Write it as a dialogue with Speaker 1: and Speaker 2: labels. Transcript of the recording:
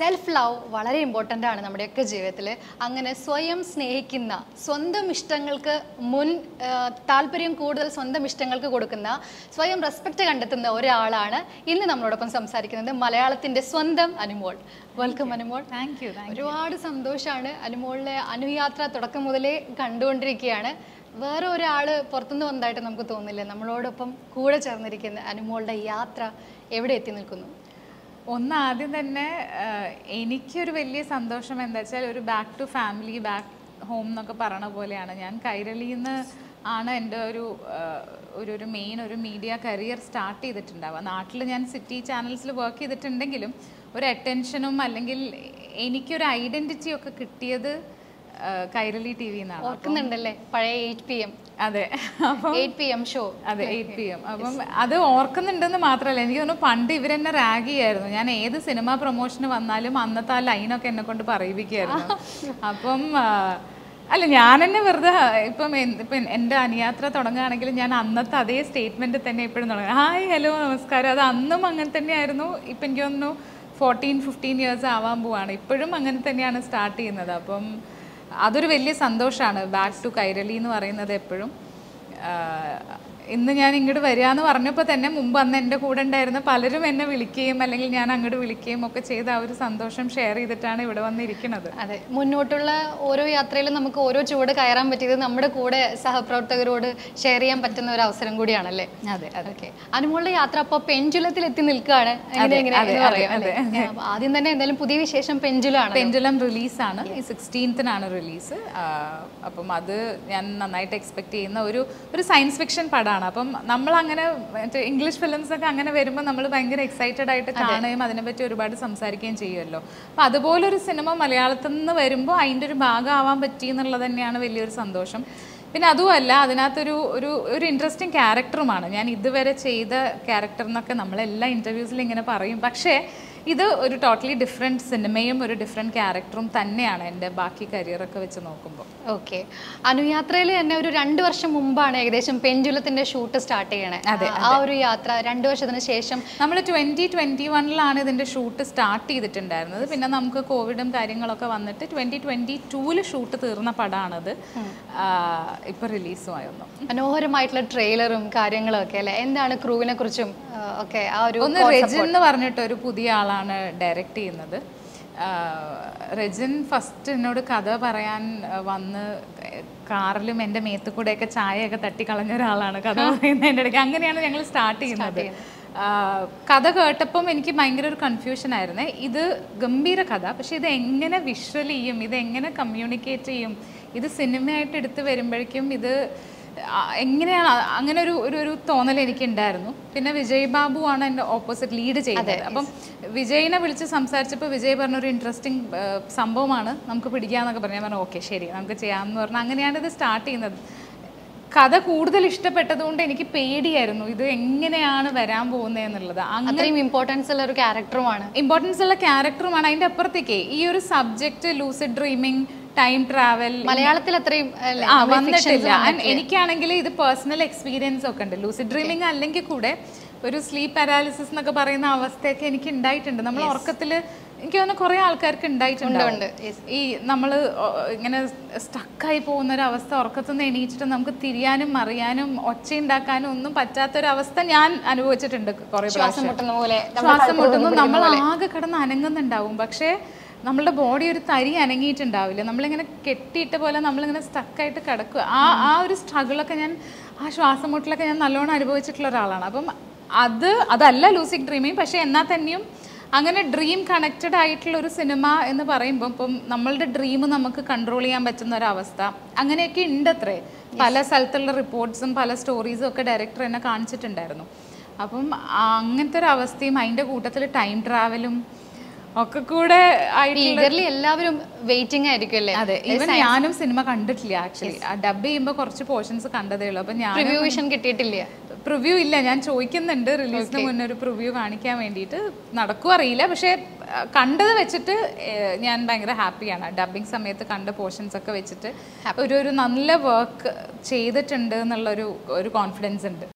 Speaker 1: Self love വളരെ important ആണ് നമ്മുടെയൊക്കെ ജീവിതത്തിൽ അങ്ങനെ സ്വയം സ്നേഹിക്കുന്ന സ്വന്തം ഇഷ്ടങ്ങൾക്ക് മുൻ ആ, താല്പര്യം കൂടുതൽ സ്വന്തം ഇഷ്ടങ്ങൾക്ക് കൊടുക്കുന്ന സ്വയം റെസ്പെക്റ്റ് കണ്ടെത്തുന്ന ഒരാളാണ് ഇന്ന് നമ്മളോടൊപ്പം സംസാരിക്കുന്നത് മലയാളത്തിന്റെ സ്വന്തം Anumol welcome Anumol
Speaker 2: thank you
Speaker 1: ഒരുപാട് സന്തോഷമാണ് അനുമോളിലെ അനുയാത്ര തുടക്കം മുതലേ കണ്ടുകൊണ്ടിരിക്കുകയാണ് വേറെ ഒരാള് പുറത്തുനിന്ന് വന്നതായിട്ട് നമുക്ക് തോന്നില്ല നമ്മളോടൊപ്പം കൂടെ ചേർന്നിരിക്കുന്ന അനുമോളുടെ യാത്ര എവിടെ എത്തി നിൽക്കുന്നു
Speaker 2: ഒന്ന് ആദ്യം തന്നെ ആഹ്, എനിക്കൊരു വലിയ സന്തോഷം എന്താ വെച്ചാൽ ഒരു back to family back home എന്നൊക്കെ പറയണ പോലെയാണ് ഞാൻ കൈരളിയിൽ നിന്ന് ആണ് എൻ്റെ ഒരു ആഹ്, ഒരു ഒരു മെയിൻ ഒരു മീഡിയ കരിയർ സ്റ്റാർട്ട് ചെയ്തിട്ടുണ്ടാവുക നാട്ടിൽ ഞാൻ സിറ്റി ചാനൽസിൽ വർക്ക് ചെയ്തിട്ടുണ്ടെങ്കിലും ഒരു അറ്റൻഷനും അല്ലെങ്കിൽ എനിക്കൊരു ഐഡൻറ്റിറ്റി ഒക്കെ കിട്ടിയത് ആഹ്, കൈരളി ടി വി എന്നാണ്
Speaker 1: ഓർക്കുന്നുണ്ടല്ലേ പഴയ എയ്റ്റ് പി എം
Speaker 2: അതെ അപ്പം
Speaker 1: എയ്റ്റ് പി എം ഷോ
Speaker 2: അതെ എയ്റ്റ് പി എം അപ്പം അത് ഓർക്കുന്നുണ്ടെന്ന് മാത്രമല്ല എനിക്ക് തോന്നുന്നു പണ്ട് ഇവരെന്നെ റാഗ് ചെയ്യായിരുന്നു ഞാൻ ഏത് സിനിമ പ്രൊമോഷന് വന്നാലും അന്നത്തെ ആ ലൈനൊക്കെ എന്നെ കൊണ്ട് പറയിപ്പിക്കുകയായിരുന്നു അപ്പം ആ, അല്ല ഞാൻ തന്നെ വെറുതെ ഇപ്പം എന്ത് ഇപ്പം എൻ്റെ അനുയാത്ര തുടങ്ങുകയാണെങ്കിൽ ഞാൻ അന്നത്തെ അതേ സ്റ്റേറ്റ്മെന്റ് തന്നെ ഇപ്പോഴും തുടങ്ങും ഹായ് ഹലോ നമസ്കാരം അത് അന്നും അങ്ങനെ തന്നെയായിരുന്നു ഇപ്പം എനിക്ക് തോന്നുന്നു ഫോർട്ടീൻ ഫിഫ്റ്റീൻ ഇയേഴ്സ് ആവാൻ പോവാണ് ഇപ്പോഴും അങ്ങനെ തന്നെയാണ് സ്റ്റാർട്ട് ചെയ്യുന്നത് അപ്പം അതൊരു വലിയ സന്തോഷമാണ് ബാക്ക് ടു കൈരളി എന്ന് പറയുന്നത് എപ്പോഴും ആഹ് ഇന്ന് ഞാൻ ഇങ്ങോട്ട് വരിക എന്ന് പറഞ്ഞപ്പോൾ തന്നെ മുമ്പ് അന്ന് എൻ്റെ കൂടെ ഉണ്ടായിരുന്ന പലരും എന്നെ വിളിക്കുകയും അല്ലെങ്കിൽ ഞാൻ അങ്ങോട്ട് വിളിക്കുകയും ഒക്കെ ചെയ്ത ആ ഒരു സന്തോഷം ഷെയർ ചെയ്തിട്ടാണ് ഇവിടെ വന്നിരിക്കുന്നത്
Speaker 1: അതെ മുന്നോട്ടുള്ള ഓരോ യാത്രയിലും നമുക്ക് ഓരോ ചുവട് കയറാൻ പറ്റിയത് നമ്മുടെ കൂടെ സഹപ്രവർത്തകരോട് ഷെയർ ചെയ്യാൻ പറ്റുന്ന ഒരു അവസരം കൂടിയാണല്ലേ
Speaker 2: അതെ
Speaker 1: ഓക്കെ അനുമോളുടെ യാത്ര അപ്പോൾ പെൻജുലത്തിൽ എത്തി നിൽക്കുകയാണ് എങ്ങനെ എങ്ങനെ എന്ന് പറയാം അല്ലേ? അപ്പൊ ആദ്യം തന്നെ എന്തായാലും പുതിയ വിശേഷം പെൻജുലാണ്
Speaker 2: പെൻഡുലം റിലീസാണ് ഈ സിക്സ്റ്റീൻത്തിനാണ് റിലീസ് അപ്പം അത് ഞാൻ നന്നായിട്ട് എക്സ്പെക്ട് ചെയ്യുന്ന ഒരു ഒരു സയൻസ് ഫിക്ഷൻ പടമാണ് അപ്പം നമ്മൾ അങ്ങനെ മറ്റേ ഇംഗ്ലീഷ് ഫിലിംസ് ഒക്കെ അങ്ങനെ വരുമ്പോൾ നമ്മൾ ഭയങ്കര എക്സൈറ്റഡ് ആയിട്ട് കാണുകയും അതിനെപ്പറ്റി ഒരുപാട് സംസാരിക്കുകയും ചെയ്യുമല്ലോ അപ്പം അതുപോലൊരു സിനിമ മലയാളത്തിൽ നിന്ന് വരുമ്പോൾ അതിൻ്റെ ഒരു ഭാഗമാവാൻ പറ്റി എന്നുള്ളത് തന്നെയാണ് വലിയൊരു സന്തോഷം പിന്നെ അതുമല്ല അതിനകത്തൊരു ഒരു ഒരു ഇൻട്രസ്റ്റിംഗ് ക്യാരക്ടറുമാണ് ഞാൻ ഇതുവരെ ചെയ്ത ക്യാരക്ടർ എന്നൊക്കെ നമ്മളെല്ലാ ഇൻ്റർവ്യൂസിൽ ഇങ്ങനെ പറയും പക്ഷേ ഇത് ഒരു ടോട്ടലി ഡിഫറെൻറ്റ് സിനിമയും ഒരു ഡിഫറെൻറ്റ് ക്യാരക്ടറും തന്നെയാണ് എൻ്റെ ബാക്കി കരിയറൊക്കെ വെച്ച് നോക്കുമ്പോൾ
Speaker 1: ഓക്കെ അനുയാത്രയിൽ തന്നെ ഒരു രണ്ട് വർഷം മുമ്പാണ് ഏകദേശം പെൻജുലത്തിന്റെ ഷൂട്ട് സ്റ്റാർട്ട് ചെയ്യണേ ആ ഒരു യാത്ര രണ്ട് വർഷത്തിന് ശേഷം
Speaker 2: നമ്മൾ ട്വൻറ്റി ട്വൻറ്റി വണ്ണിലാണ് ഇതിൻ്റെ ഷൂട്ട് സ്റ്റാർട്ട് ചെയ്തിട്ടുണ്ടായിരുന്നത് പിന്നെ നമുക്ക് കോവിഡും കാര്യങ്ങളൊക്കെ വന്നിട്ട് ട്വൻറ്റി ട്വൻറ്റി ടൂവിൽ ഷൂട്ട് തീർന്ന പടമാണത് ഇപ്പോൾ റിലീസുമായി ഒന്നും
Speaker 1: മനോഹരമായിട്ടുള്ള ട്രെയിലറും കാര്യങ്ങളും ഒക്കെ അല്ലെ എന്താണ് ക്രൂവിനെ കുറിച്ചും ആ, ഒക്കെ ആ ഒരു
Speaker 2: ഒന്ന് റെജിൻ എന്ന് പറഞ്ഞിട്ട് ഒരു പുതിയ ആളാണ് ഡയറക്റ്റ് ചെയ്യുന്നത് ആഹ് റെജിൻ ഫസ്റ്റ് എന്നോട് കഥ പറയാൻ ആഹ് വന്ന് കാറിലും എൻ്റെ മേത്തു കൂടെയൊക്കെ ചായയൊക്കെ തട്ടിക്കളഞ്ഞ ഒരാളാണ് കഥ പറയുന്നതിൻ്റെ ഇടയ്ക്ക് അങ്ങനെയാണ് ഞങ്ങൾ സ്റ്റാർട്ട് ചെയ്യുന്നത് ആഹ് കഥ കേട്ടപ്പം എനിക്ക് ഭയങ്കര ഒരു കൺഫ്യൂഷൻ ആയിരുന്നേ ഇത് ഗംഭീര കഥ പക്ഷെ ഇത് എങ്ങനെ വിഷ്വൽ ചെയ്യും ഇത് എങ്ങനെ കമ്മ്യൂണിക്കേറ്റ് ചെയ്യും ഇത് സിനിമയായിട്ട് എടുത്ത് വരുമ്പോഴേക്കും ഇത് ആ, എങ്ങനെയാണ് അ- അങ്ങനെ ഒരു ഒരു ഒരു തോന്നൽ എനിക്ക് ഉണ്ടായിരുന്നു പിന്നെ വിജയ് ബാബു ആണ് എൻ്റെ ഓപ്പോസിറ്റ് ലീഡ് ചെയ്തത് അപ്പം വിജയിനെ വിളിച്ച് സംസാരിച്ചപ്പോൾ വിജയ് പറഞ്ഞ ഒരു ഇൻട്രസ്റ്റിംഗ് സംഭവമാണ് നമുക്ക് പിടിക്കാന്നൊക്കെ പറഞ്ഞു ഞാൻ പറഞ്ഞു ഓക്കെ ശരി നമുക്ക് ചെയ്യാമെന്ന് പറഞ്ഞു അങ്ങനെയാണ് ഇത് സ്റ്റാർട്ട് ചെയ്യുന്നത് കഥ കൂടുതൽ ഇഷ്ടപ്പെട്ടതുകൊണ്ട് എനിക്ക് പേടിയായിരുന്നു ഇത് എങ്ങനെയാണ് വരാൻ പോകുന്നത് എന്നുള്ളത് അങ്ങനെ
Speaker 1: അത്രയും ഇമ്പോർട്ടൻസ് ഉള്ള ഒരു ക്യാരക്ടറുമാണ്
Speaker 2: ഇമ്പോർട്ടൻസ് ഉള്ള ക്യാരക്ടറുമാണ് അതിൻ്റെ അപ്പുറത്തേക്ക് ഈ ഒരു subject lucid dreaming time travel
Speaker 1: മലയാളത്തിൽ അത്രയും അല്ലേ,
Speaker 2: ആ
Speaker 1: നമ്മള്
Speaker 2: വന്നിട്ടില്ല
Speaker 1: fictions
Speaker 2: And എനിക്കാണെങ്കിൽ ഇത് പേഴ്സണൽ എക്സ്പീരിയൻസ് ഒക്കെ ഉണ്ട് ലൂസിഡ് ഡ്രീമിംഗ് അല്ലെങ്കിൽ കൂടെ ഒരു സ്ലീപ്പ് പാരാലിസിസ് എന്നൊക്കെ പറയുന്ന അവസ്ഥയൊക്കെ എനിക്ക് ഉണ്ടായിട്ടുണ്ട് നമ്മൾ ഉറക്കത്തിൽ എനിക്ക് തോന്നുന്നു കുറേ ആൾക്കാർക്ക് ഉണ്ടായിട്ടുണ്ട്
Speaker 1: ഉണ്ട്,
Speaker 2: ഈ നമ്മൾ ഇങ്ങനെ സ്റ്റക്കായി പോകുന്ന ഒരു അവസ്ഥ ഉറക്കത്തുനിന്ന് എണീച്ചിട്ട് നമുക്ക് തിരിയാനും മറിയാനും ഒച്ച ഉണ്ടാക്കാനും ഒന്നും പറ്റാത്തൊരവസ്ഥ ഞാൻ അനുഭവിച്ചിട്ടുണ്ട് കുറേ
Speaker 1: ശ്വാസം
Speaker 2: പ്രാവശ്യം
Speaker 1: മുട്ടുന്ന പോലെ
Speaker 2: ശ്വാസം മുട്ടുന്നു നമ്മൾ ആകെ കിടന്ന് അനങ്ങുന്നുണ്ടാവും പക്ഷേ നമ്മളുടെ ബോഡി ഒരു തരി അനങ്ങിയിട്ടുണ്ടാവില്ല നമ്മളിങ്ങനെ കെട്ടിയിട്ട പോലെ നമ്മളിങ്ങനെ സ്റ്റക്കായിട്ട് കിടക്കുക ആ ആ ഒരു സ്ട്രഗിളൊക്കെ ഞാൻ ആ ശ്വാസം മുട്ടലൊക്കെ ഞാൻ നല്ലോണം അനുഭവിച്ചിട്ടുള്ള ഒരാളാണ് അപ്പം അത് അതല്ല ലൂസിക് ഡ്രീമിങ് പക്ഷേ എന്നാൽ തന്നെയും അങ്ങനെ ഡ്രീം കണക്റ്റഡ് ആയിട്ടുള്ള ഒരു സിനിമ എന്ന് പറയുമ്പോൾ ഇപ്പം നമ്മളുടെ ഡ്രീം നമുക്ക് കൺട്രോൾ ചെയ്യാൻ പറ്റുന്ന ഒരു അവസ്ഥ അങ്ങനെയൊക്കെ ഉണ്ട് അത്രേ പല സ്ഥലത്തുള്ള റിപ്പോർട്ട്സും പല സ്റ്റോറീസും ഒക്കെ ഡയറക്ടർ എന്നെ കാണിച്ചിട്ടുണ്ടായിരുന്നു അപ്പം അങ്ങനത്തെ ഒരു അവസ്ഥയും അതിൻ്റെ കൂട്ടത്തിൽ ടൈം ട്രാവലും ഒക്കെ കൂടെ ആയിട്ട്
Speaker 1: ഈഗർലി എല്ലാവരും വെയിറ്റിംഗ് ആയിരിക്കും അല്ലേ
Speaker 2: അതെ ഈവൻ ഞാനും സിനിമ കണ്ടിട്ടില്ല ആക്ച്വലി ഡബ് ചെയ്യുമ്പോൾ കുറച്ച് പോർഷൻസ് കണ്ടതേ ഉള്ളൂ അപ്പം ഞാൻ
Speaker 1: റിവ്യൂ വിഷൻ കിട്ടിയിട്ടില്ല
Speaker 2: പ്രിവ്യൂ ഇല്ല ഞാൻ ചോദിക്കുന്നുണ്ട് റിലീസിന് മുന്നേ ഒരു പ്രിവ്യൂ കാണിക്കാൻ വേണ്ടിയിട്ട് നടക്കും അറിയില്ല പക്ഷേ ആ, കണ്ടത് വെച്ചിട്ട് ഏ, ഞാൻ ഭയങ്കര ഹാപ്പിയാണ് ഡബിങ് സമയത്ത് കണ്ട പോർഷൻസ് ഒക്കെ വെച്ചിട്ട് ഒരു ഒരു നല്ല വർക്ക് ചെയ്തിട്ടുണ്ട് എന്നുള്ളൊരു ഒരു കോൺഫിഡൻസ് ഉണ്ട്